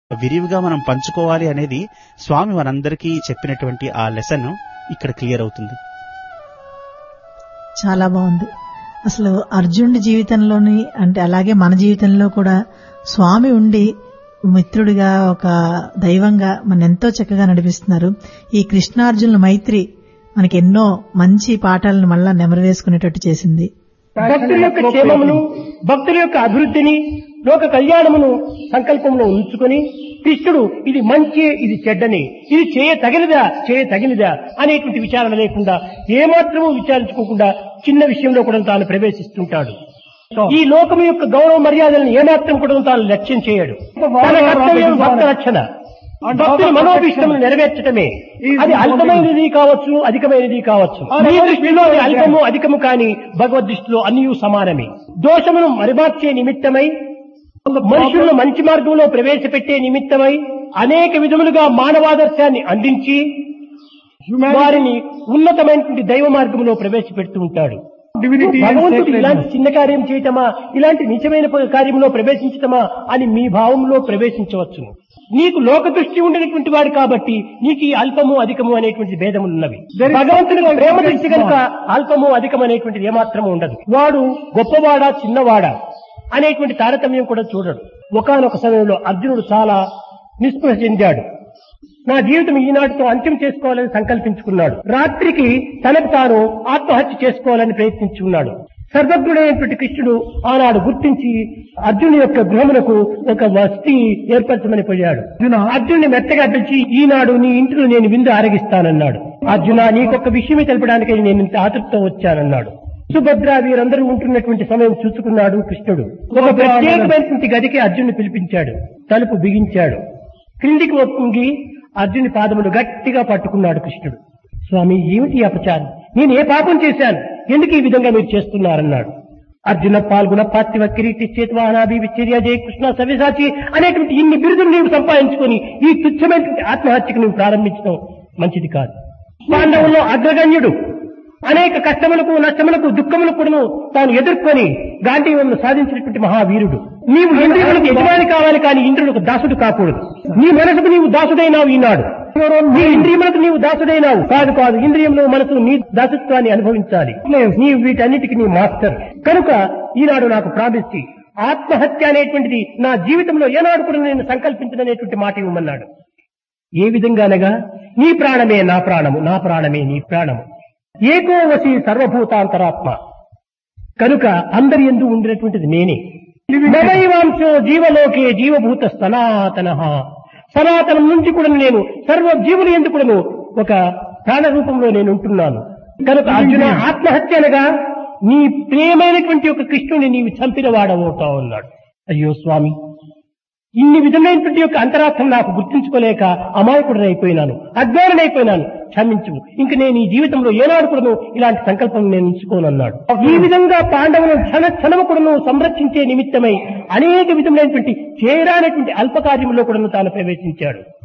విరివిగా మనం పంచుకోవాలి అనేది స్వామి మనందరికీ చెప్పినటువంటి ఆ లెసన్ ఇక్కడ క్లియర్ అవుతుంది చాలా బాగుంది అసలు అర్జునుడి జీవితంలోని అంటే అలాగే మన జీవితంలో కూడా స్వామి ఉండి మిత్రుడిగా ఒక దైవంగా మన ఎంతో చక్కగా నడిపిస్తున్నారు ఈ కృష్ణార్జునుల మైత్రి మనకి ఎన్నో మంచి పాఠాలను మళ్ళా నెమరు వేసుకునేటట్టు చేసింది భక్తుల యొక్క క్షేమమును భక్తుల యొక్క అభివృద్ధిని లోక కళ్యాణమును సంకల్పంలో ఉంచుకొని కృష్ణుడు ఇది మంచి ఇది చెడ్డని ఇది చేయ తగినదా చేయ తగినదా అనేటువంటి విచారణ లేకుండా ఏమాత్రము విచారించుకోకుండా చిన్న విషయంలో కూడా తాను ప్రవేశిస్తుంటాడు ఈ లోకము యొక్క గౌరవ మర్యాదలను ఏమాత్రం కూడా తాను లక్ష్యం చేయడు తన కర్తవ్యం భక్త రక్షణ భక్తుల మనోభిష్టములు నెరవేర్చటమే అది అల్పమైనది కావచ్చు అధికమైనది కావచ్చు మీ దృష్టిలో అది అల్పము అధికము కాని భగవద్ దృష్టిలో అన్నీ సమానమే దోషమును మరిమార్చే నిమిత్తమై మనుషులను మంచి మార్గంలో ప్రవేశపెట్టే నిమిత్తమై అనేక విధములుగా మానవాదర్శాన్ని అందించి వారిని ఉన్నతమైనటువంటి దైవ మార్గంలో ప్రవేశపెడుతూ ఉంటాడు భగవంతుడు ఇలాంటి చిన్న కార్యం చేయటమా ఇలాంటి నిజమైన కార్యంలో ప్రవేశించటమా అని మీ భావంలో ప్రవేశించవచ్చును నీకు లోక దృష్టి ఉండినటువంటి వాడు కాబట్టి నీకు ఈ అల్పము అధికము అనేటువంటి భేదములు ఉన్నవి భగవంతుని ప్రేమ దృష్టి కనుక అల్పము అధికం అనేటువంటిది ఏమాత్రము ఉండదు వాడు గొప్పవాడా చిన్నవాడా అనేటువంటి తారతమ్యం కూడా చూడడు ఒకనొక సమయంలో అర్జునుడు చాలా నిస్పృహ చెందాడు నా జీవితం ఈనాటితో అంత్యం చేసుకోవాలని సంకల్పించుకున్నాడు రాత్రికి తనకు తాను ఆత్మహత్య చేసుకోవాలని ప్రయత్నించుకున్నాడు సర్వజ్ఞుడైనటువంటి కృష్ణుడు ఆనాడు గుర్తించి అర్జును యొక్క గృహమునకు ఒక వసతి ఏర్పరచమని పోయాడు అర్జునుని మెత్తగా పిలిచి ఈనాడు నీ ఇంటిలో నేను విందు ఆరగిస్తానన్నాడు అర్జున నీకొక విషయమే తెలపడానికి నేను ఇంత ఆతృతతో వచ్చానన్నాడు సుభద్ర వీరందరూ ఉంటున్నటువంటి సమయం చూసుకున్నాడు కృష్ణుడు ఒక ప్రత్యేకమైనటువంటి గదికి అర్జునుని పిలిపించాడు తలుపు బిగించాడు క్రిందికి ఒప్పుంగి అర్జుని పాదములు గట్టిగా పట్టుకున్నాడు కృష్ణుడు స్వామి ఏమిటి ఈ అపచారం నేను ఏ పాపం చేశాను ఎందుకు ఈ విధంగా మీరు చేస్తున్నారన్నాడు అర్జున పాల్గొన పార్థివ కిరీటి చేతువాహనాభి విచ్చర్య జయ కృష్ణ సవ్యసాచి అనేటువంటి ఇన్ని బిరుదులు నీవు సంపాదించుకొని ఈ తుచ్చమైనటువంటి ఆత్మహత్యకు నువ్వు ప్రారంభించడం మంచిది కాదు పాండవుల్లో అగ్రగణ్యుడు అనేక కష్టములకు నష్టములకు దుఃఖములకు కూడా తాను ఎదుర్కొని గాంధీవంను సాధించినటువంటి మహావీరుడు నీవు ఇంద్రియములకు యజమాని కావాలి కానీ ఇంద్రులకు దాసుడు కాకూడదు నీ మనసుకు నీవు దాసుడైనావు ఈనాడు నీ ఇంద్రియములకు నీవు దాసుడైనావు కాదు కాదు ఇంద్రియములు మనసు నీ దాసత్వాన్ని అనుభవించాలి నీవు వీటన్నిటికీ నీ మాస్టర్ కనుక ఈనాడు నాకు ప్రార్థించి ఆత్మహత్య అనేటువంటిది నా జీవితంలో ఏనాడు కూడా నేను సంకల్పించదనేటువంటి మాట ఇవ్వమన్నాడు ఏ విధంగానగా నీ ప్రాణమే నా ప్రాణము నా ప్రాణమే నీ ప్రాణము ఏకో వసి సర్వభూతాంతరాత్మ కనుక అందరి ఎందు ఉండినటువంటిది నేనే నవైవాంశో జీవలోకే జీవభూత సనాతన సనాతనం నుంచి కూడా నేను సర్వ జీవుల ఎందు కూడాను ఒక ప్రాణ రూపంలో నేను ఉంటున్నాను కనుక అర్జున ఆత్మహత్య అనగా నీ ప్రియమైనటువంటి ఒక కృష్ణుని నీవు చంపిన వాడవుతావు అన్నాడు అయ్యో స్వామి ఇన్ని విధమైనటువంటి యొక్క అంతరార్థం నాకు గుర్తించుకోలేక అమాయకుడనైపోయినాను అజ్ఞానుడైపోయినాను క్షమించు ఇంక నేను ఈ జీవితంలో ఏనాడు కూడాను ఇలాంటి సంకల్పం నేను ఉంచుకోనన్నాడు ఈ విధంగా పాండవులను క్షణ క్షణము కూడాను సంరక్షించే నిమిత్తమై అనేక విధములైనటువంటి చేరానటువంటి అల్పకార్యంలో కూడాను తాను ప్రవేశించాడు